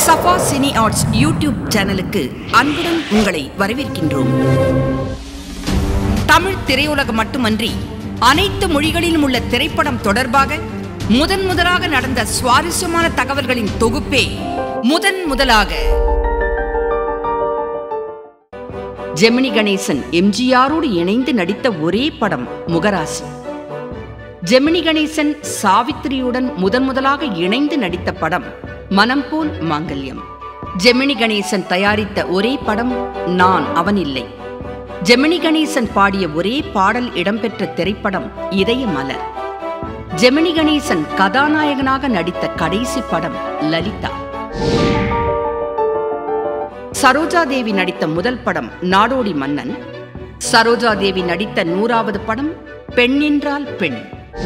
Safa cine arts YouTube சேனலுக்கு அன்புடன் உங்களை வரவேற்கின்றோம் தமிழ் திரையுலகம் மட்டுமன்றி அனைத்து மொழிகளிலும் உள்ள திரைப்படம் தொடர்பாக முதன் முதலாக நடந்த சுவாரஸ்யமான தகவல்களின் தொகுப்பே முதன் முதலாக ஜெமினி கணேசன் எம்ஜிஆரோடு இணைந்து நடித்த ஒரே படம் முகராசி ஜெமினி கணேசன் சாவித்திரியுடன் முதன் முதலாக இணைந்து நடித்த படம் மனம் போல் மாங்கல்யம் ஜெமினி கணேசன் தயாரித்த ஒரே படம் நான் அவன் இல்லை ஜெமினி கணேசன் பாடிய ஒரே பாடல் இடம்பெற்ற திரைப்படம் இதய மலர் ஜெமினி கணேசன் கதாநாயகனாக நடித்த கடைசி படம் லலிதா சரோஜா தேவி நடித்த முதல் படம் நாடோடி மன்னன் சரோஜா தேவி நடித்த நூறாவது படம் பெண் என்றால் பெண்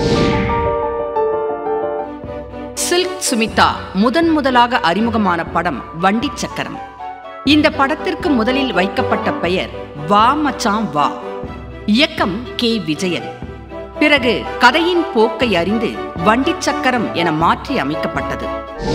சில்க் சுமிதா முதன் முதலாக அறிமுகமான படம் வண்டி சக்கரம் இந்த படத்திற்கு முதலில் வைக்கப்பட்ட பெயர் வா மச்சான் வா இயக்கம் கே விஜயன் பிறகு கதையின் போக்கை அறிந்து வண்டி சக்கரம் என மாற்றி அமைக்கப்பட்டது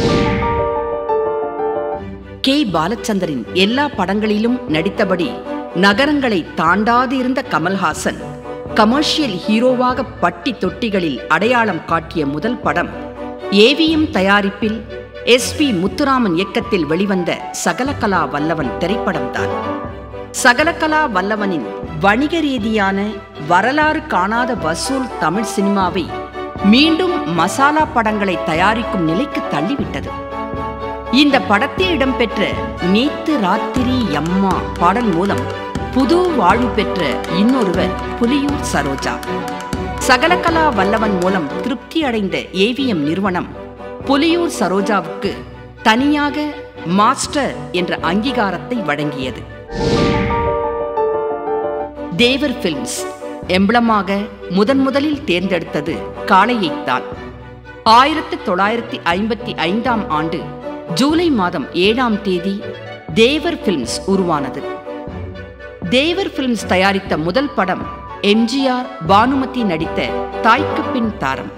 கே பாலச்சந்தரின் எல்லா படங்களிலும் நடித்தபடி நகரங்களை தாண்டாது இருந்த கமல்ஹாசன் கமர்ஷியல் ஹீரோவாக பட்டி தொட்டிகளில் அடையாளம் காட்டிய முதல் படம் ஏவிஎம் தயாரிப்பில் எஸ் பி முத்துராமன் இயக்கத்தில் வெளிவந்த சகலகலா வல்லவன் திரைப்படம்தான் சகலகலா வல்லவனின் வணிக ரீதியான வரலாறு காணாத வசூல் தமிழ் சினிமாவை மீண்டும் மசாலா படங்களை தயாரிக்கும் நிலைக்கு தள்ளிவிட்டது இந்த படத்தில் இடம்பெற்ற நேத்து ராத்திரி அம்மா பாடல் மூலம் புது வாழ்வு பெற்ற இன்னொருவர் புலியூர் சரோஜா சகலகலா வல்லவன் மூலம் திருப்தி அடைந்த ஏவிஎம் நிறுவனம் புலியூர் சரோஜாவுக்கு தனியாக மாஸ்டர் என்ற அங்கீகாரத்தை வழங்கியது தேவர் பிலிம்ஸ் எம்பளமாக முதன் முதலில் தேர்ந்தெடுத்தது காளையைத்தான் ஆயிரத்தி தொள்ளாயிரத்தி ஐம்பத்தி ஐந்தாம் ஆண்டு ஜூலை மாதம் ஏழாம் தேதி தேவர் பிலிம்ஸ் உருவானது தேவர் பிலிம்ஸ் தயாரித்த முதல் படம் எம்ஜிஆர் பானுமதி நடித்த தாய்க்கு பின் தாரம்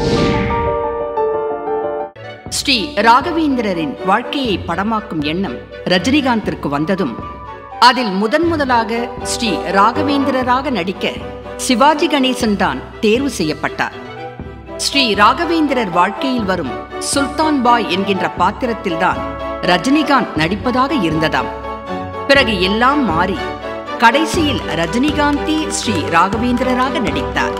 ஸ்ரீ ராகவேந்திரரின் வாழ்க்கையை படமாக்கும் எண்ணம் ரஜினிகாந்திற்கு வந்ததும் அதில் முதன் முதலாக ஸ்ரீ ராகவேந்திரராக நடிக்க சிவாஜி கணேசன் தான் தேர்வு செய்யப்பட்டார் ஸ்ரீ ராகவேந்திரர் வாழ்க்கையில் வரும் சுல்தான் பாய் என்கின்ற பாத்திரத்தில்தான் ரஜினிகாந்த் நடிப்பதாக இருந்ததாம் பிறகு எல்லாம் மாறி கடைசியில் ரஜினிகாந்தே ஸ்ரீ ராகவேந்திரராக நடித்தார்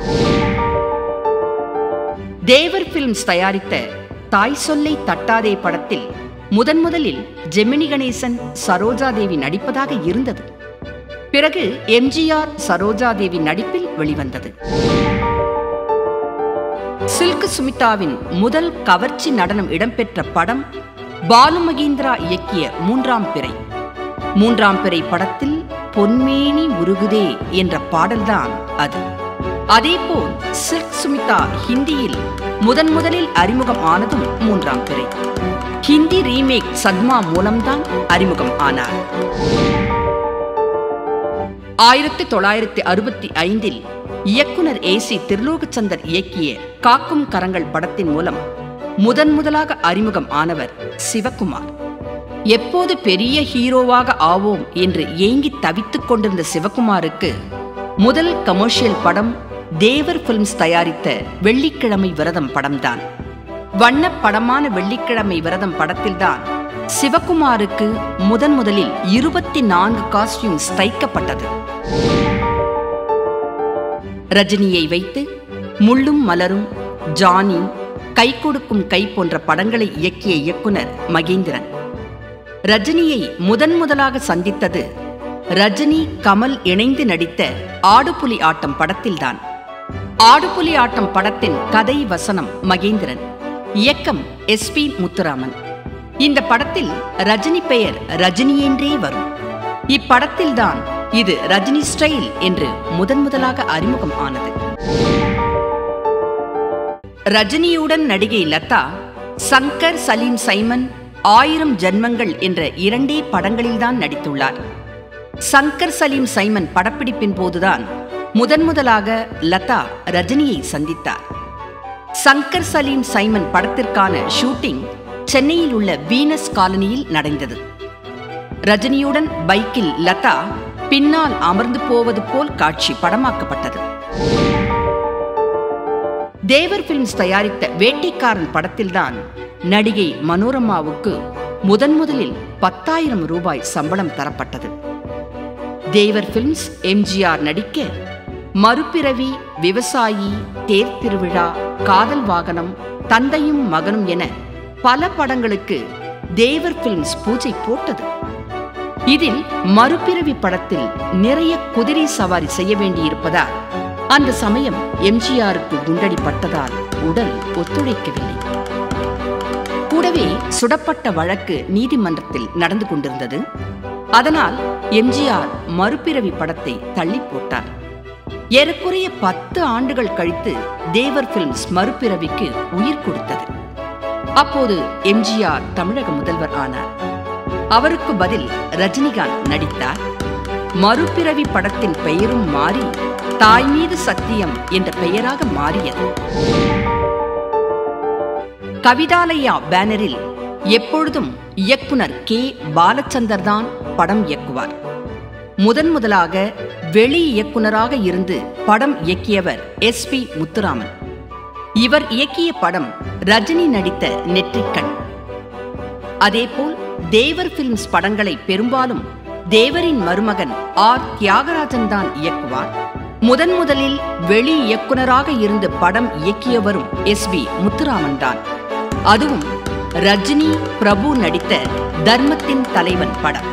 தேவர் பிலிம்ஸ் தயாரித்த தாய் சொல்லை தட்டாதே படத்தில் முதன் முதலில் ஜெமினி கணேசன் சரோஜாதேவி நடிப்பதாக இருந்தது பிறகு எம்ஜிஆர் சரோஜாதேவி நடிப்பில் வெளிவந்தது சில்க் சுமிதாவின் முதல் கவர்ச்சி நடனம் இடம்பெற்ற படம் பாலு மகேந்திரா இயக்கிய மூன்றாம் பிறை மூன்றாம் பிறை படத்தில் பொன்மேனி உருகுதே என்ற பாடல்தான் அது அதேபோல் சில்க் சுமிதா ஹிந்தியில் முதன் முதலில் அறிமுகம் ஆனதும் மூன்றாம் பிறை ஹிந்தி ரீமேக் சத்மா மூலம்தான் அறிமுகம் ஆனார் ஆயிரத்தி தொள்ளாயிரத்தி அறுபத்தி ஐந்தில் இயக்குனர் ஏ சி திருலோகச்சந்தர் இயக்கிய காக்கும் கரங்கள் படத்தின் மூலம் முதன் முதலாக அறிமுகம் ஆனவர் சிவகுமார் எப்போது பெரிய ஹீரோவாக ஆவோம் என்று ஏங்கி தவித்துக் கொண்டிருந்த சிவகுமாருக்கு முதல் கமர்ஷியல் படம் தேவர் பிலிம்ஸ் தயாரித்த வெள்ளிக்கிழமை விரதம் படம்தான் வண்ண படமான வெள்ளிக்கிழமை விரதம் படத்தில்தான் சிவகுமாருக்கு முதன் முதலில் இருபத்தி நான்கு காஸ்டியூம்ஸ் தைக்கப்பட்டது ரஜினியை வைத்து முள்ளும் மலரும் ஜானி கை கொடுக்கும் கை போன்ற படங்களை இயக்கிய இயக்குனர் மகேந்திரன் ரஜினியை முதன் முதலாக சந்தித்தது ரஜினி கமல் இணைந்து நடித்த ஆடுபுலி ஆட்டம் படத்தில்தான் ஆடுபுலி ஆட்டம் படத்தின் கதை வசனம் மகேந்திரன் இயக்கம் எஸ் பி முத்துராமன் இந்த படத்தில் ரஜினி பெயர் ரஜினி என்றே வரும் இப்படத்தில்தான் இது ரஜினி ஸ்டைல் என்று முதன் முதலாக அறிமுகம் ஆனது ரஜினியுடன் நடிகை லதா சங்கர் சலீம் சைமன் ஆயிரம் ஜன்மங்கள் என்ற இரண்டே படங்களில்தான் நடித்துள்ளார் சங்கர் சலீம் சைமன் படப்பிடிப்பின் போதுதான் முதன் முதலாக லதா ரஜினியை சந்தித்தார் சங்கர் சலீம் சைமன் படத்திற்கான ஷூட்டிங் சென்னையில் உள்ள வீனஸ் காலனியில் நடந்தது ரஜினியுடன் பைக்கில் லதா பின்னால் அமர்ந்து போவது போல் காட்சி படமாக்கப்பட்டது தேவர் பிலிம்ஸ் தயாரித்த வேட்டைக்காரன் படத்தில்தான் நடிகை மனோரமாவுக்கு முதன் முதலில் பத்தாயிரம் ரூபாய் சம்பளம் தரப்பட்டது தேவர் பிலிம்ஸ் எம்ஜிஆர் நடிக்க மறுபிறவி விவசாயி தேர் திருவிழா காதல் வாகனம் தந்தையும் மகனும் என பல படங்களுக்கு தேவர் பிலிம்ஸ் பூஜை போட்டது இதில் மறுபிறவி படத்தில் நிறைய குதிரை சவாரி செய்ய வேண்டியிருப்பதால் அந்த சமயம் எம்ஜிஆருக்கு குண்டடி பட்டதால் உடல் ஒத்துழைக்கவில்லை கூடவே சுடப்பட்ட வழக்கு நீதிமன்றத்தில் நடந்து கொண்டிருந்தது அதனால் எம்ஜிஆர் மறுபிறவி படத்தை தள்ளி போட்டார் ஏறக்குறைய பத்து ஆண்டுகள் கழித்து தேவர் பிலிம்ஸ் மறுபிறவிக்கு உயிர் கொடுத்தது அப்போது எம்ஜிஆர் தமிழக முதல்வர் ஆனார் அவருக்கு பதில் ரஜினிகாந்த் நடித்தார் மறுபிறவி படத்தின் பெயரும் மாறி தாய் மீது சத்தியம் என்ற பெயராக மாறியது கவிதாலயா பேனரில் எப்பொழுதும் இயக்குனர் கே பாலச்சந்தர் தான் படம் இயக்குவார் முதன் முதலாக வெளி இயக்குனராக இருந்து படம் இயக்கியவர் எஸ் பி முத்துராமன் இவர் இயக்கிய படம் ரஜினி நடித்த நெற்றிக்கண் அதேபோல் தேவர் பிலிம்ஸ் படங்களை பெரும்பாலும் தேவரின் மருமகன் ஆர் தியாகராஜன் தான் இயக்குவார் முதன் முதலில் வெளி இயக்குனராக இருந்து படம் இயக்கியவரும் எஸ் பி முத்துராமன் தான் அதுவும் ரஜினி பிரபு நடித்த தர்மத்தின் தலைவன் படம்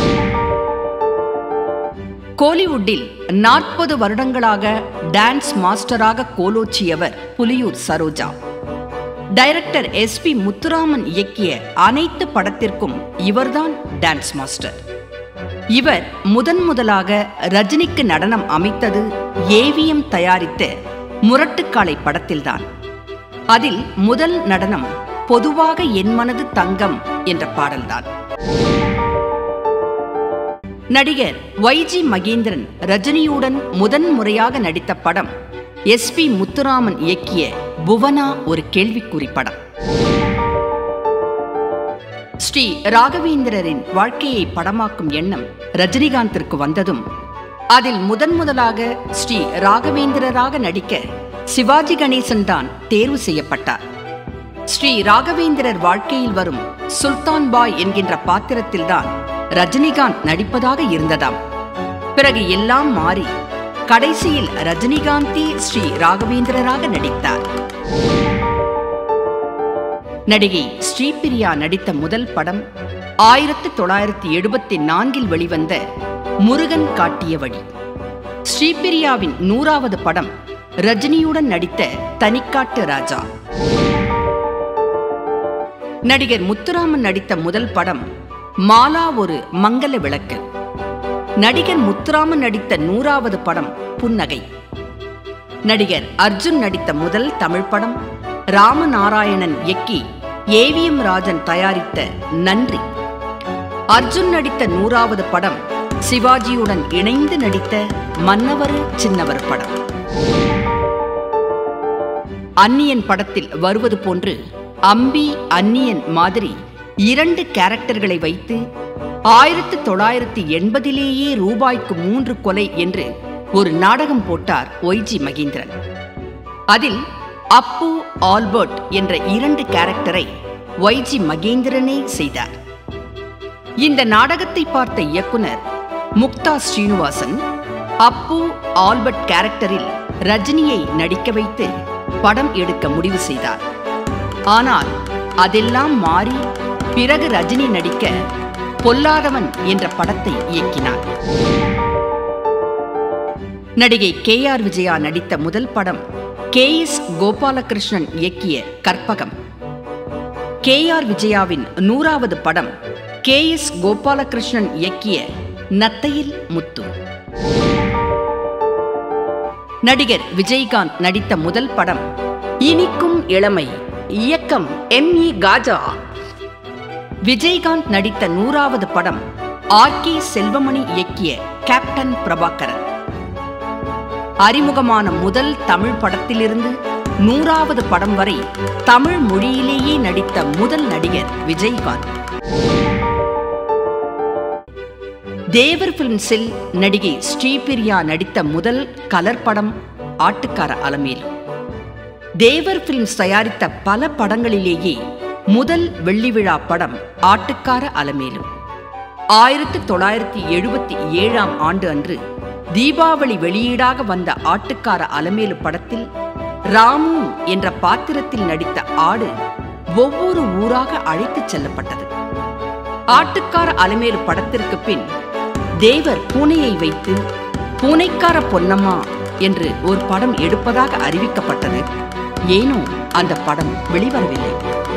கோலிவுட்டில் நாற்பது வருடங்களாக டான்ஸ் மாஸ்டராக கோலோச்சியவர் Puliyur Saroja director S P Muthuraman இயக்கிய அனைத்து படத்திற்கும் இவர்தான் டான்ஸ் மாஸ்டர் இவர் முதன் முதலாக ரஜினிக்கு நடனம் அமைத்தது ஏவிஎம் தயாரித்த முரட்டுக்காலை படத்தில்தான் அதில் முதல் நடனம் பொதுவாக என் மனது தங்கம் என்ற பாடல்தான் நடிகர் ஒய்ஜி மகேந்திரன் ரஜினியுடன் முதன் முறையாக நடித்த படம் எஸ் பி முத்துராமன் இயக்கிய புவனா ஒரு கேள்விக்குறி படம் ஸ்ரீ ராகவேந்திரரின் வாழ்க்கையை படமாக்கும் எண்ணம் ரஜினிகாந்திற்கு வந்ததும் அதில் முதன் முதலாக ஸ்ரீ ராகவேந்திரராக நடிக்க சிவாஜி கணேசன் தான் தேர்வு செய்யப்பட்டார் ஸ்ரீ ராகவேந்திரர் வாழ்க்கையில் வரும் சுல்தான் பாய் என்கின்ற பாத்திரத்தில்தான் ரஜினிகாந்த் நடிப்பதாக இருந்ததாம் பிறகு எல்லாம் மாறி கடைசியில் ரஜினிகாந்தே ஸ்ரீ ராகவேந்திரராக நடித்தார் நடிகை ஸ்ரீபிரியா நடித்த முதல் படம் ஆயிரத்தி தொள்ளாயிரத்தி எழுபத்தி நான்கில் வெளிவந்த முருகன் காட்டிய வழி ஸ்ரீபிரியாவின் நூறாவது படம் ரஜினியுடன் நடித்த தனிக்காட்டு ராஜா நடிகர் முத்துராமன் நடித்த முதல் படம் மாலா ஒரு மங்கள விளக்கு நடிகர் முத்துராமன் நடித்த நூறாவது படம் புன்னகை நடிகர் அர்ஜுன் நடித்த முதல் தமிழ் படம் ராமநாராயணன் இயக்கி ஏவிஎம் ராஜன் தயாரித்த நன்றி அர்ஜுன் நடித்த நூறாவது படம் சிவாஜியுடன் இணைந்து நடித்த மன்னவர் சின்னவர் படம் அந்நியன் படத்தில் வருவது போன்று அம்பி அந்நியன் மாதிரி இரண்டு கேரக்டர்களை வைத்து ஆயிரத்து தொள்ளாயிரத்தி எண்பதிலேயே ரூபாய்க்கு மூன்று கொலை என்று ஒரு நாடகம் போட்டார் ஒய்ஜி மகேந்திரன் அதில் அப்பு ஆல்பர்ட் என்ற இரண்டு கேரக்டரை ஒய்ஜி மகேந்திரனே செய்தார் இந்த நாடகத்தை பார்த்த இயக்குனர் முக்தா ஸ்ரீனிவாசன் அப்பு ஆல்பர்ட் கேரக்டரில் ரஜினியை நடிக்க வைத்து படம் எடுக்க முடிவு செய்தார் ஆனால் அதெல்லாம் மாறி பிறகு ரஜினி நடிக்க பொல்லாதவன் என்ற படத்தை இயக்கினார் நடிகை கே ஆர் விஜயா நடித்த முதல் படம் கே எஸ் கோபாலகிருஷ்ணன் இயக்கிய கற்பகம் கே ஆர் விஜயாவின் நூறாவது படம் கே எஸ் கோபாலகிருஷ்ணன் இயக்கிய நத்தையில் முத்து நடிகர் விஜயகாந்த் நடித்த முதல் படம் இனிக்கும் இளமை இயக்கம் எம் இ காஜா விஜயகாந்த் நடித்த நூறாவது படம் ஆர் கே செல்வமணி இயக்கிய கேப்டன் பிரபாகரன் அறிமுகமான முதல் தமிழ் படத்திலிருந்து நூறாவது படம் வரை தமிழ் மொழியிலேயே நடித்த முதல் நடிகர் விஜயகாந்த் தேவர் பிலிம்ஸில் நடிகை ஸ்ரீபிரியா நடித்த முதல் கலர் படம் ஆட்டுக்கார அலமேல் தேவர் பிலிம்ஸ் தயாரித்த பல படங்களிலேயே முதல் வெள்ளி விழா படம் ஆட்டுக்கார அலமேலு ஆயிரத்தி தொள்ளாயிரத்தி எழுபத்தி ஏழாம் ஆண்டு அன்று தீபாவளி வெளியீடாக வந்த ஆட்டுக்கார அலமேலு படத்தில் ராமு என்ற பாத்திரத்தில் நடித்த ஆடு ஒவ்வொரு ஊராக அழைத்துச் செல்லப்பட்டது ஆட்டுக்கார அலமேலு படத்திற்கு பின் தேவர் பூனையை வைத்து பூனைக்கார பொன்னம்மா என்று ஒரு படம் எடுப்பதாக அறிவிக்கப்பட்டது ஏனோ அந்த படம் வெளிவரவில்லை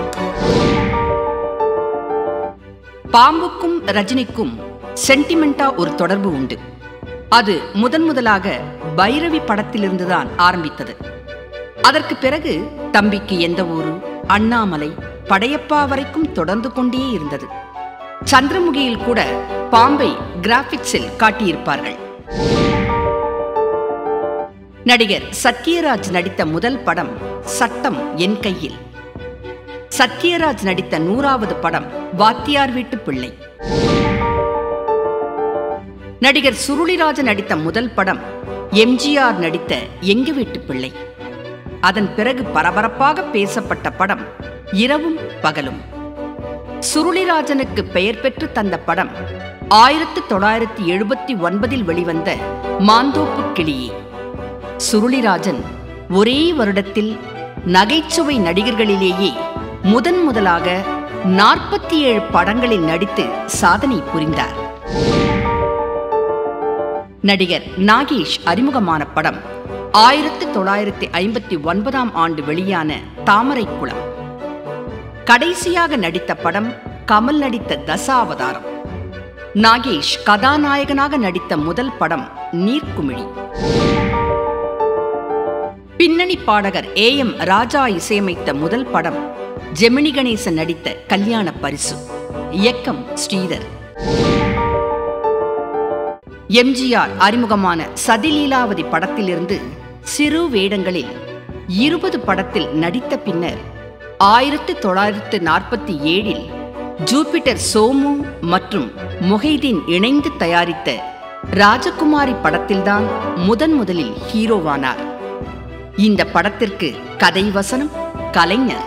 பாம்புக்கும் ரஜினிக்கும் சென்டிமெண்டா ஒரு தொடர்பு உண்டு அது முதன் முதலாக பைரவி படத்திலிருந்துதான் ஆரம்பித்தது அதற்கு பிறகு தம்பிக்கு எந்த ஊரு அண்ணாமலை படையப்பா வரைக்கும் தொடர்ந்து கொண்டே இருந்தது சந்திரமுகியில் கூட பாம்பை கிராபிக்ஸில் காட்டியிருப்பார்கள் நடிகர் சத்யராஜ் நடித்த முதல் படம் சட்டம் என் கையில் சத்யராஜ் நடித்த நூறாவது படம் வாத்தியார் வீட்டு பிள்ளை நடிகர் சுருளிராஜன் நடித்த முதல் படம் எம்ஜிஆர் நடித்த எங்க வீட்டு பிள்ளை அதன் பிறகு பரபரப்பாக பேசப்பட்ட படம் இரவும் பகலும் சுருளிராஜனுக்கு பெயர் பெற்று தந்த படம் ஆயிரத்து தொள்ளாயிரத்தி எழுபத்தி ஒன்பதில் வெளிவந்த மாந்தோப்பு கிளியே சுருளிராஜன் ஒரே வருடத்தில் நகைச்சுவை நடிகர்களிலேயே முதன் முதலாக நாற்பத்தி ஏழு படங்களில் நடித்து சாதனை புரிந்தார் நடிகர் நாகேஷ் அறிமுகமான படம் ஆயிரத்தி தொள்ளாயிரத்தி ஐம்பத்தி ஒன்பதாம் ஆண்டு வெளியான தாமரை குளம் கடைசியாக நடித்த படம் கமல் நடித்த தசாவதாரம் நாகேஷ் கதாநாயகனாக நடித்த முதல் படம் நீர்க்குமிழி பின்னணி பாடகர் ஏ எம் ராஜா இசையமைத்த முதல் படம் ஜெமினி கணேசன் நடித்த கல்யாண பரிசு இயக்கம் ஸ்ரீதர் எம்ஜிஆர் அறிமுகமான சதிலீலாவதி படத்திலிருந்து சிறு வேடங்களில் இருபது படத்தில் நடித்த பின்னர் ஆயிரத்தி தொள்ளாயிரத்து நாற்பத்தி ஏழில் ஜூபிட்டர் சோமு மற்றும் மொஹைதீன் இணைந்து தயாரித்த ராஜகுமாரி படத்தில்தான் முதன் முதலில் ஹீரோவானார் இந்த படத்திற்கு கதை வசனம் கலைஞர்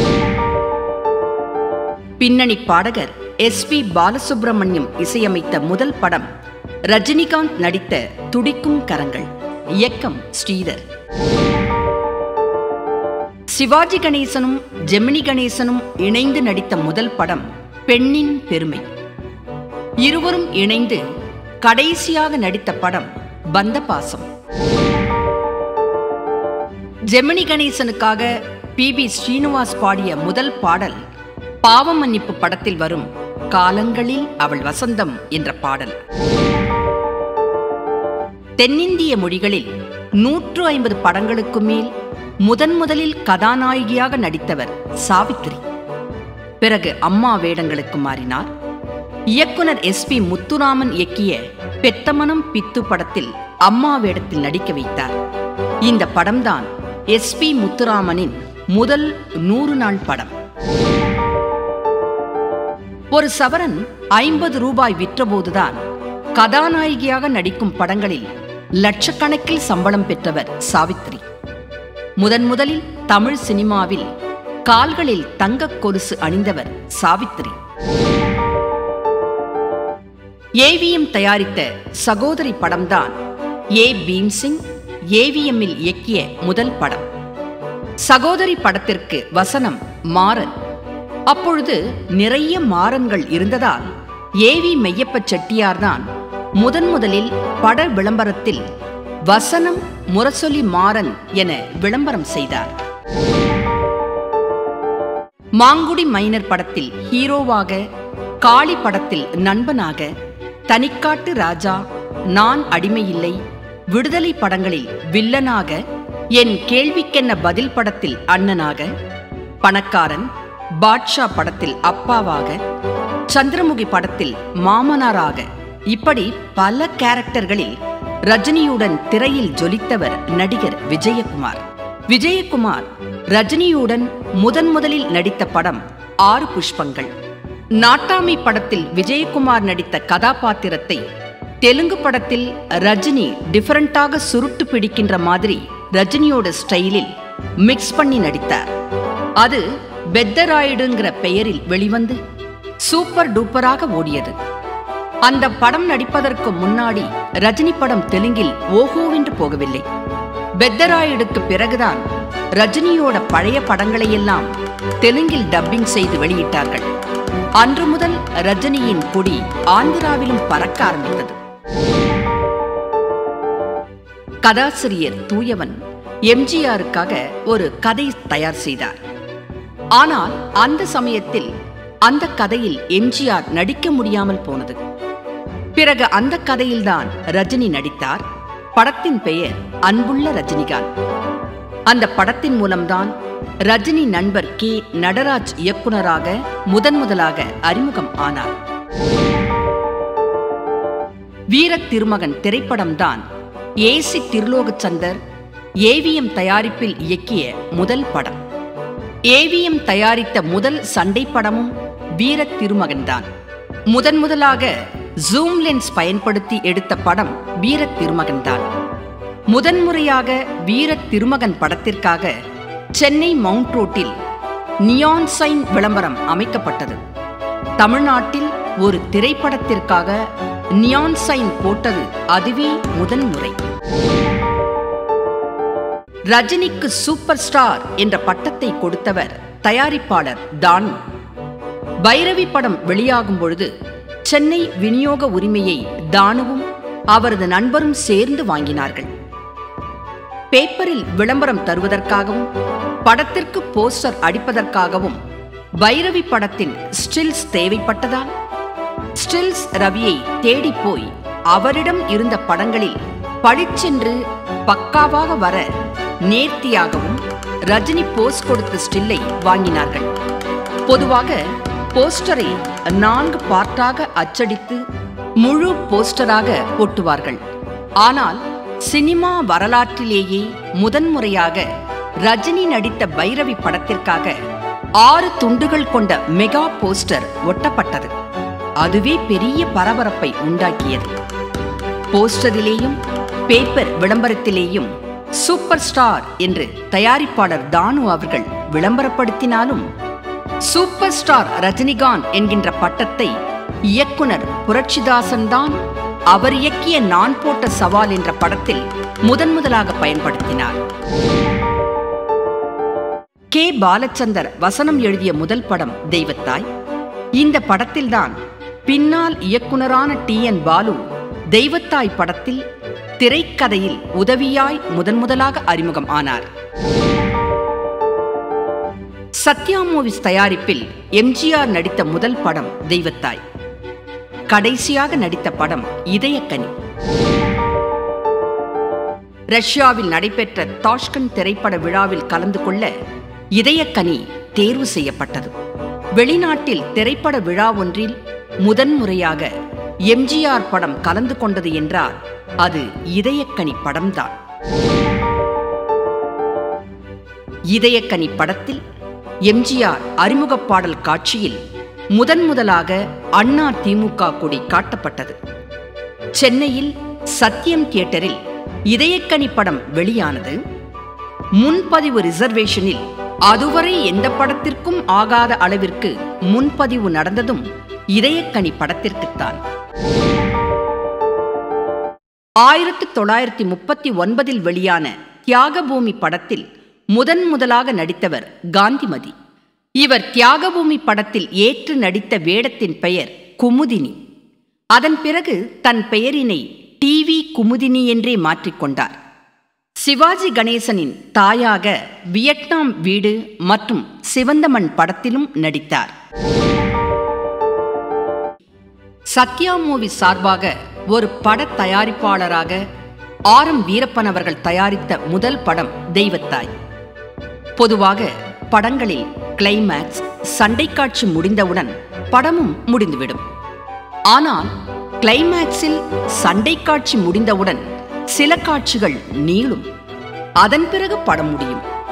பின்னணி பாடகர் எஸ் பி பாலசுப்ரமணியம் இசையமைத்த முதல் படம் ரஜினிகாந்த் நடித்த துடிக்கும் கரங்கள் இயக்கம் ஸ்ரீதர் சிவாஜி கணேசனும் ஜெமினி கணேசனும் இணைந்து நடித்த முதல் படம் பெண்ணின் பெருமை இருவரும் இணைந்து கடைசியாக நடித்த படம் பந்தபாசம் ஜெமினி கணேசனுக்காக பி பி ஸ்ரீனிவாஸ் பாடிய முதல் பாடல் பாவ மன்னிப்பு படத்தில் வரும் காலங்களில் அவள் வசந்தம் என்ற பாடல் தென்னிந்திய மொழிகளில் நூற்று ஐம்பது படங்களுக்கு மேல் முதன் முதலில் கதாநாயகியாக நடித்தவர் சாவித்திரி பிறகு அம்மா வேடங்களுக்கு மாறினார் இயக்குனர் எஸ் பி முத்துராமன் இயக்கிய பெத்தமனம் பித்து படத்தில் அம்மா வேடத்தில் நடிக்க வைத்தார் இந்த படம்தான் எஸ் பி முத்துராமனின் முதல் நூறு நாள் படம் ஒரு சவரன் ஐம்பது ரூபாய் விற்றபோதுதான் கதாநாயகியாக நடிக்கும் படங்களில் லட்சக்கணக்கில் சம்பளம் பெற்றவர் சாவித்ரி முதன் முதலில் தமிழ் சினிமாவில் கால்களில் தங்கக் கொலுசு அணிந்தவர் சாவித்ரி ஏவிஎம் தயாரித்த சகோதரி படம்தான் ஏ பீம்சிங் ஏவிஎம்மில் இயக்கிய முதல் படம் சகோதரி படத்திற்கு வசனம் மாறன் அப்பொழுது நிறைய மாறன்கள் இருந்ததால் ஏவி மெய்யப்ப செட்டியார்தான் முதன் முதலில் பட விளம்பரத்தில் வசனம் முரசொலி மாறன் என விளம்பரம் செய்தார் மாங்குடி மைனர் படத்தில் ஹீரோவாக காளி படத்தில் நண்பனாக தனிக்காட்டு ராஜா நான் அடிமையில்லை விடுதலை படங்களில் வில்லனாக என் கேள்விக்கென்ன பதில் படத்தில் அண்ணனாக பணக்காரன் பாட்ஷா படத்தில் அப்பாவாக சந்திரமுகி படத்தில் மாமனாராக இப்படி பல கேரக்டர்களில் ரஜினியுடன் திரையில் ஜொலித்தவர் நடிகர் விஜயகுமார் விஜயகுமார் ரஜினியுடன் முதன் முதலில் நடித்த படம் ஆறு புஷ்பங்கள் நாட்டாமை படத்தில் விஜயகுமார் நடித்த கதாபாத்திரத்தை தெலுங்கு படத்தில் ரஜினி டிஃபரண்டாக சுருட்டு பிடிக்கின்ற மாதிரி ரஜினியோட ஸ்டைலில் மிக்ஸ் பண்ணி நடித்தார் அது பெத்தராயுடுங்கிற பெயரில் வெளிவந்து சூப்பர் டூப்பராக ஓடியது அந்த படம் நடிப்பதற்கு முன்னாடி ரஜினி படம் தெலுங்கில் ஓஹோவென்று போகவில்லை பெத்தராயுடுக்கு பிறகுதான் ரஜினியோட பழைய படங்களையெல்லாம் தெலுங்கில் டப்பிங் செய்து வெளியிட்டார்கள் அன்று முதல் ரஜினியின் கொடி ஆந்திராவிலும் பறக்க ஆரம்பித்தது கதாசிரியர் தூயவன் எம்ஜிஆருக்காக ஒரு கதை தயார் செய்தார் ஆனால் அந்த சமயத்தில் அந்த கதையில் எம்ஜிஆர் நடிக்க முடியாமல் போனது பிறகு அந்த கதையில்தான் ரஜினி நடித்தார் படத்தின் பெயர் அன்புள்ள ரஜினிகாந்த் அந்த படத்தின் மூலம்தான் ரஜினி நண்பர் கே நடராஜ் இயக்குனராக முதன் முதலாக அறிமுகம் ஆனார் வீர திருமகன் திரைப்படம்தான் ஏசி திருலோகச்சந்தர் ஏவிஎம் தயாரிப்பில் இயக்கிய முதல் படம் ஏவிஎம் தயாரித்த முதல் சண்டை படமும் வீர திருமகன்தான் முதன் முதலாக ஜூம் லென்ஸ் பயன்படுத்தி எடுத்த படம் வீர திருமகன்தான் முதன்முறையாக வீர திருமகன் படத்திற்காக சென்னை மவுண்ட் ரோட்டில் நியான் சைன் விளம்பரம் அமைக்கப்பட்டது தமிழ்நாட்டில் ஒரு திரைப்படத்திற்காக நியான் சைன் போட்டது அதுவே முதன்முறை ரஜினிக்கு சூப்பர் ஸ்டார் என்ற பட்டத்தை கொடுத்தவர் தயாரிப்பாளர் தானு பைரவி படம் வெளியாகும் பொழுது சென்னை விநியோக உரிமையை தானுவும் அவரது நண்பரும் சேர்ந்து வாங்கினார்கள் பேப்பரில் விளம்பரம் தருவதற்காகவும் படத்திற்கு போஸ்டர் அடிப்பதற்காகவும் பைரவி படத்தின் ஸ்டில்ஸ் தேவைப்பட்டதால் ஸ்டில்ஸ் ரவியை தேடி போய் அவரிடம் இருந்த படங்களில் பளிச்சென்று பக்காவாக வர நேர்த்தியாகவும் ரஜினி போஸ் கொடுத்த ஸ்டில்லை வாங்கினார்கள் பொதுவாக போஸ்டரை நான்கு பார்ட்டாக அச்சடித்து முழு போஸ்டராக ஒட்டுவார்கள் ஆனால் சினிமா வரலாற்றிலேயே முதன்முறையாக ரஜினி நடித்த பைரவி படத்திற்காக ஆறு துண்டுகள் கொண்ட மெகா போஸ்டர் ஒட்டப்பட்டது அதுவே பெரிய பரபரப்பை உண்டாக்கியது போஸ்டரிலேயும் பேப்பர் விளம்பரத்திலேயும் சூப்பர் ஸ்டார் என்று தயாரிப்பாளர் தானு அவர்கள் விளம்பரப்படுத்தினாலும் சூப்பர் ஸ்டார் ரஜினிகாந்த் என்கின்ற பட்டத்தை இயக்குனர் புரட்சிதாசன் தான் அவர் இயக்கிய நான் போட்ட சவால் என்ற படத்தில் முதன் முதலாக பயன்படுத்தினார் கே பாலச்சந்தர் வசனம் எழுதிய முதல் படம் தெய்வத்தாய் இந்த படத்தில்தான் பின்னால் இயக்குனரான டி என் பாலு தெய்வத்தாய் படத்தில் திரைக்கதையில் உதவியாய் முதன் முதலாக அறிமுகம் ஆனார் சத்யா மூவிஸ் தயாரிப்பில் எம்ஜிஆர் நடித்த முதல் படம் தெய்வத்தாய் கடைசியாக நடித்த படம் இதயக்கனி ரஷ்யாவில் நடைபெற்ற தாஷ்கண்ட் திரைப்பட விழாவில் கலந்து கொள்ள இதயக்கனி தேர்வு செய்யப்பட்டது வெளிநாட்டில் திரைப்பட விழா ஒன்றில் முதன்முறையாக எம்ஜிஆர் படம் கலந்து கொண்டது என்றால் அது இதயக்கனி படம்தான் இதயக்கனி படத்தில் எம்ஜிஆர் அறிமுகப் பாடல் காட்சியில் முதன் முதலாக அண்ணா திமுக கொடி காட்டப்பட்டது சென்னையில் சத்யம் தியேட்டரில் இதயக்கனி படம் வெளியானது முன்பதிவு ரிசர்வேஷனில் அதுவரை எந்த படத்திற்கும் ஆகாத அளவிற்கு முன்பதிவு நடந்ததும் இதயக்கனி படத்திற்குத்தான் ஆயிரத்தி தொள்ளாயிரத்தி முப்பத்தி ஒன்பதில் வெளியான தியாகபூமி படத்தில் முதன் முதலாக நடித்தவர் காந்திமதி இவர் தியாகபூமி படத்தில் ஏற்று நடித்த வேடத்தின் பெயர் குமுதினி அதன் பிறகு தன் பெயரினை டிவி குமுதினி என்றே மாற்றிக்கொண்டார் சிவாஜி கணேசனின் தாயாக வியட்நாம் வீடு மற்றும் சிவந்தமன் படத்திலும் நடித்தார் சத்யா மூவி சார்பாக ஒரு பட தயாரிப்பாளராக ஆர் எம் வீரப்பன் அவர்கள் தயாரித்த முதல் படம் தெய்வத்தாய் பொதுவாக படங்களில் கிளைமேக்ஸ் சண்டை காட்சி முடிந்தவுடன் படமும் முடிந்துவிடும் ஆனால் கிளைமேக்ஸில் சண்டை காட்சி முடிந்தவுடன் சில காட்சிகள் நீளும் அதன் பிறகு படம் முடியும்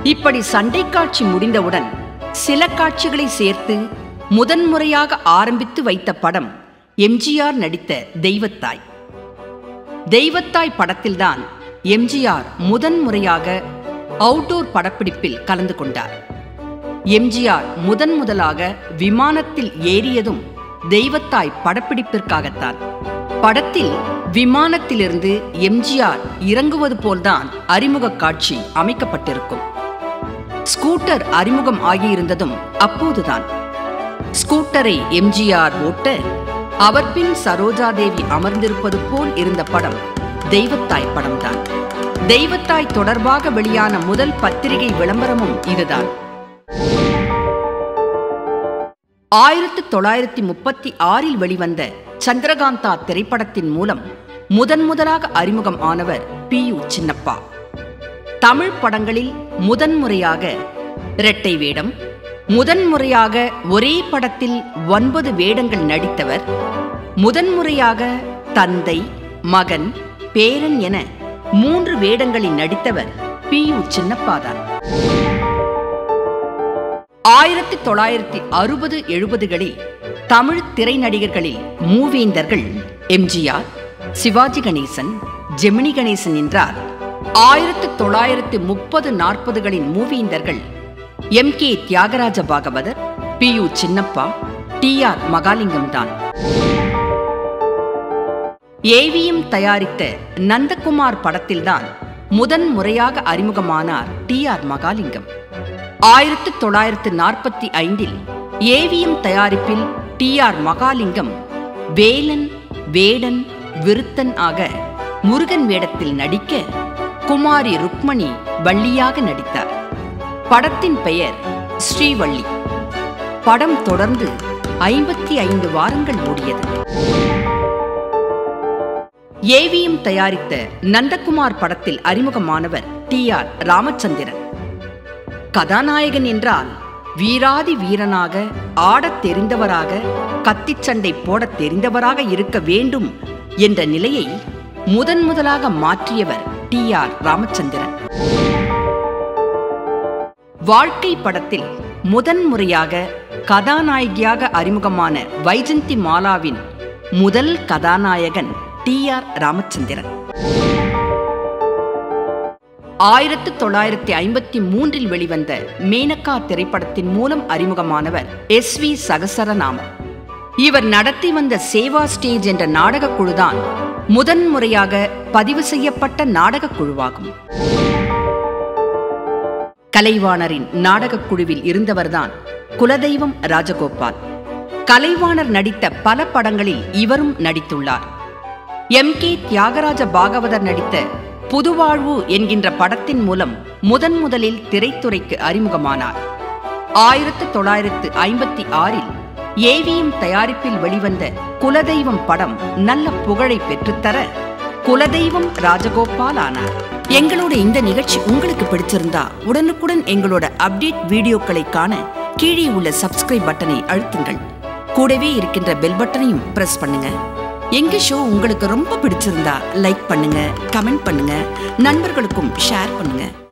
இப்படி சண்டை காட்சி முடிந்தவுடன் சில காட்சிகளை சேர்த்து முதன்முறையாக ஆரம்பித்து வைத்த படம் எம்ஜிஆர் நடித்த தெய்வத்தாய் தெய்வத்தாய் படத்தில்தான் எம்ஜிஆர் முதன்முறையாக அவுட்டோர் படப்பிடிப்பில் கலந்து கொண்டார் எம்ஜிஆர் முதன் முதலாக விமானத்தில் ஏறியதும் தெய்வத்தாய் படப்பிடிப்பிற்காகத்தான் படத்தில் விமானத்திலிருந்து எம்ஜிஆர் இறங்குவது போல்தான் அறிமுக காட்சி அமைக்கப்பட்டிருக்கும் ஸ்கூட்டர் அறிமுகம் ஆகியிருந்ததும் அப்போதுதான் ஸ்கூட்டரை எம்ஜிஆர் ஓட்ட அவர் பின் சரோஜாதேவி அமர்ந்திருப்பது போல் இருந்த படம் தெய்வத்தாய் படம்தான் தெய்வத்தாய் தொடர்பாக வெளியான முதல் பத்திரிகை விளம்பரமும் இதுதான் ஆயிரத்து தொள்ளாயிரத்தி முப்பத்தி ஆறில் வெளிவந்த சந்திரகாந்தா திரைப்படத்தின் மூலம் முதன் முதலாக அறிமுகம் ஆனவர் பி யு சின்னப்பா தமிழ் படங்களில் முதன்முறையாக இரட்டை வேடம் முதன்முறையாக ஒரே படத்தில் ஒன்பது வேடங்கள் நடித்தவர் முதன்முறையாக தந்தை மகன் பேரன் என மூன்று வேடங்களில் நடித்தவர் பி யு சின்னப்பாதான் ஆயிரத்தி தொள்ளாயிரத்தி அறுபது எழுபதுகளில் தமிழ் திரை நடிகர்களில் மூவேந்தர்கள் எம்ஜிஆர் சிவாஜி கணேசன் ஜெமினி கணேசன் என்றார் ஆயிரத்து தொள்ளாயிரத்து முப்பது நாற்பதுகளின் மூவேந்தர்கள் M K Thyagaraja Bhagavathar P U Chinnappa T R Mahalingam தான் ஏவிஎம் தயாரித்த நந்தகுமார் படத்தில்தான் முதன் முறையாக அறிமுகமானார் டி ஆர் மகாலிங்கம் ஆயிரத்து தொள்ளாயிரத்து நாற்பத்தி ஐந்தில் ஏவிஎம் தயாரிப்பில் டி ஆர் மகாலிங்கம் வேலன் வேடன் விருத்தன் ஆக முருகன் வேடத்தில் நடிக்க குமாரி ருக்மணி வள்ளியாக நடித்தார் படத்தின் பெயர் ஸ்ரீவள்ளி படம் தொடர்ந்து ஐம்பத்தி ஐந்து வாரங்கள் ஓடியது ஏவிஎம் தயாரித்த நந்தகுமார் படத்தில் அறிமுகமானவர் டி ஆர் ராமச்சந்திரன் கதாநாயகன் என்றால் வீராதி வீரனாக ஆடத் தெரிந்தவராக கத்திச் சண்டை போடத் தெரிந்தவராக இருக்க வேண்டும் என்ற நிலையை முதன் முதலாக மாற்றியவர் டி ஆர் ராமச்சந்திரன் வாழ்க்கை படத்தில் முதன் முறையாக கதாநாயகியாக அறிமுகமான வைஜந்தி மாலாவின் முதல் கதாநாயகன் டி ஆர் ராமச்சந்திரன் ஆயிரத்து தொள்ளாயிரத்தி ஐம்பத்தி மூன்றில் வெளிவந்த மேனகா திரைப்படத்தின் மூலம் அறிமுகமானவர் எஸ் வி சகசரநாமன் இவர் நடத்தி வந்த சேவா ஸ்டேஜ் என்ற நாடகக் குழுதான் முதன் முறையாக பதிவு செய்யப்பட்ட நாடகக் குழுவாகும் கலைவாணரின் நாடகக் குழுவில் இருந்தவர்தான் குலதெய்வம் ராஜகோபால் கலைவாணர் நடித்த பல படங்களில் இவரும் நடித்துள்ளார் எம் கே தியாகராஜ பாகவதர் நடித்த புதுவாழ்வு என்கின்ற படத்தின் மூலம் முதன் முதலில் திரைத்துறைக்கு அறிமுகமானார் ஆயிரத்து தொள்ளாயிரத்து ஐம்பத்தி ஆறில் ஏவிஎம் தயாரிப்பில் வெளிவந்த குலதெய்வம் படம் நல்ல புகழை பெற்றுத்தர குலதெய்வம் ராஜகோபால் ஆனார் எங்களோட இந்த நிகழ்ச்சி உங்களுக்கு பிடிச்சிருந்தா உடனுக்குடன் எங்களோட அப்டேட் வீடியோக்களை காண கீழே உள்ள சப்ஸ்கிரைப் பட்டனை அழுத்துங்கள் கூடவே இருக்கின்ற பெல் பட்டனையும் பிரஸ் பண்ணுங்க எங்க ஷோ உங்களுக்கு ரொம்ப பிடிச்சிருந்தா லைக் பண்ணுங்க கமெண்ட் பண்ணுங்க நண்பர்களுக்கும் ஷேர் பண்ணுங்க